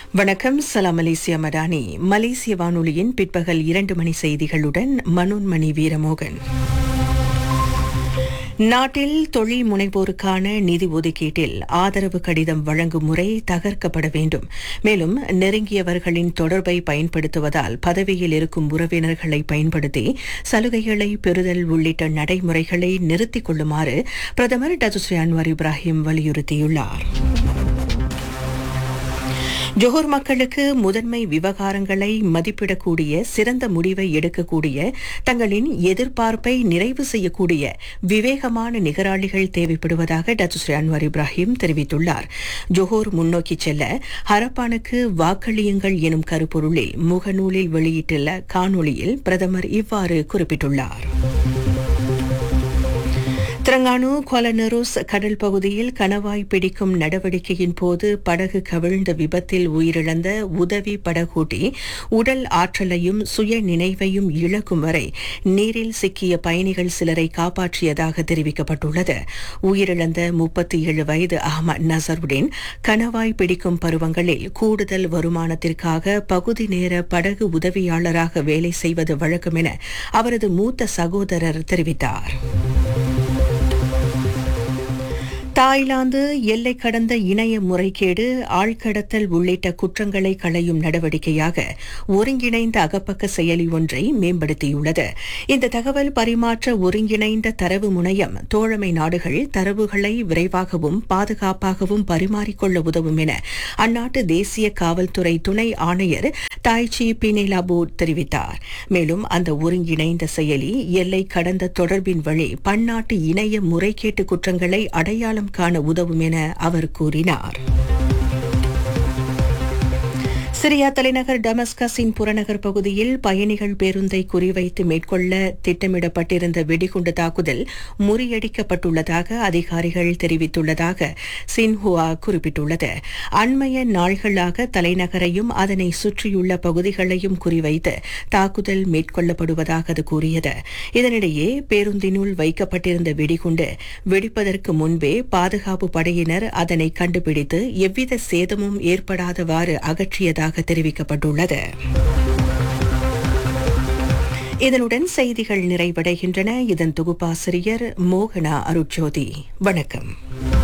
வணக்கம் சலாம் மலேசியா மடானி மலேசிய வானொலியின் பிற்பகல் இரண்டு மணி செய்திகளுடன் மனோன்மணி வீரமோகன் நாட்டில் தொழில் முனைவோருக்கான நிதி ஒதுக்கீட்டில் ஆதரவு கடிதம் வழங்கும் முறை தகர்க்கப்பட வேண்டும் மேலும் நெருங்கியவர்களின் தொடர்பை பயன்படுத்துவதால் பதவியில் இருக்கும் உறவினர்களை பயன்படுத்தி சலுகைகளை பெறுதல் உள்ளிட்ட நடைமுறைகளை நிறுத்திக் கொள்ளுமாறு பிரதமர் டதுஸ்ரீ அன்வர் இப்ராஹிம் வலியுறுத்தியுள்ளார் ஜோஹர் மக்களுக்கு முதன்மை விவகாரங்களை மதிப்பிடக்கூடிய சிறந்த முடிவை எடுக்கக்கூடிய தங்களின் எதிர்பார்ப்பை நிறைவு செய்யக்கூடிய விவேகமான நிகராளிகள் தேவைப்படுவதாக டத்துஸ்ரீ அன்வர் இப்ராஹிம் தெரிவித்துள்ளார் ஜோஹர் முன்னோக்கி செல்ல ஹரப்பானுக்கு வாக்களியுங்கள் எனும் கருப்பொருளில் முகநூலில் வெளியிட்டுள்ள காணொளியில் பிரதமர் இவ்வாறு குறிப்பிட்டுள்ளார் திரங்கானு கோலனரோஸ் கடல் பகுதியில் கணவாய் பிடிக்கும் நடவடிக்கையின் போது படகு கவிழ்ந்த விபத்தில் உயிரிழந்த உதவி படகோட்டி உடல் ஆற்றலையும் சுய நினைவையும் இழக்கும் வரை நீரில் சிக்கிய பயணிகள் சிலரை காப்பாற்றியதாக தெரிவிக்கப்பட்டுள்ளது உயிரிழந்த முப்பத்தி ஏழு வயது அஹமத் நசருடன் கணவாய் பிடிக்கும் பருவங்களில் கூடுதல் வருமானத்திற்காக பகுதி நேர படகு உதவியாளராக வேலை செய்வது வழக்கம் என அவரது மூத்த சகோதரர் தெரிவித்தார் தாய்லாந்து எல்லை கடந்த இணைய முறைகேடு ஆழ்கடத்தல் உள்ளிட்ட குற்றங்களை களையும் நடவடிக்கையாக ஒருங்கிணைந்த அகப்பக்க செயலி ஒன்றை மேம்படுத்தியுள்ளது இந்த தகவல் பரிமாற்ற ஒருங்கிணைந்த தரவு முனையம் தோழமை நாடுகள் தரவுகளை விரைவாகவும் பாதுகாப்பாகவும் பரிமாறிக்கொள்ள உதவும் என அந்நாட்டு தேசிய காவல்துறை துணை ஆணையர் தாய்ச்சி பினிலாபோ தெரிவித்தார் மேலும் அந்த ஒருங்கிணைந்த செயலி எல்லை கடந்த தொடர்பின் வழி பன்னாட்டு இணைய முறைகேட்டு குற்றங்களை அடையாளம் காண உதவும் என அவர் கூறினார் சிரியா தலைநகர் டமஸ்கஸின் புறநகர் பகுதியில் பயணிகள் பேருந்தை குறிவைத்து மேற்கொள்ள திட்டமிடப்பட்டிருந்த வெடிகுண்டு தாக்குதல் முறியடிக்கப்பட்டுள்ளதாக அதிகாரிகள் தெரிவித்துள்ளதாக சின்ஹுவா குறிப்பிட்டுள்ளது அண்மைய நாள்களாக தலைநகரையும் அதனை சுற்றியுள்ள பகுதிகளையும் குறிவைத்து தாக்குதல் மேற்கொள்ளப்படுவதாக அது கூறியது இதனிடையே பேருந்தினுள் வைக்கப்பட்டிருந்த வெடிகுண்டு வெடிப்பதற்கு முன்பே பாதுகாப்பு படையினர் அதனை கண்டுபிடித்து எவ்வித சேதமும் ஏற்படாதவாறு அகற்றியதாக உள்ளதாக தெரிவிக்கப்பட்டுள்ளது இதனுடன் செய்திகள் நிறைவடைகின்றன இதன் தொகுப்பாசிரியர் மோகனா அருட்ஜோதி வணக்கம்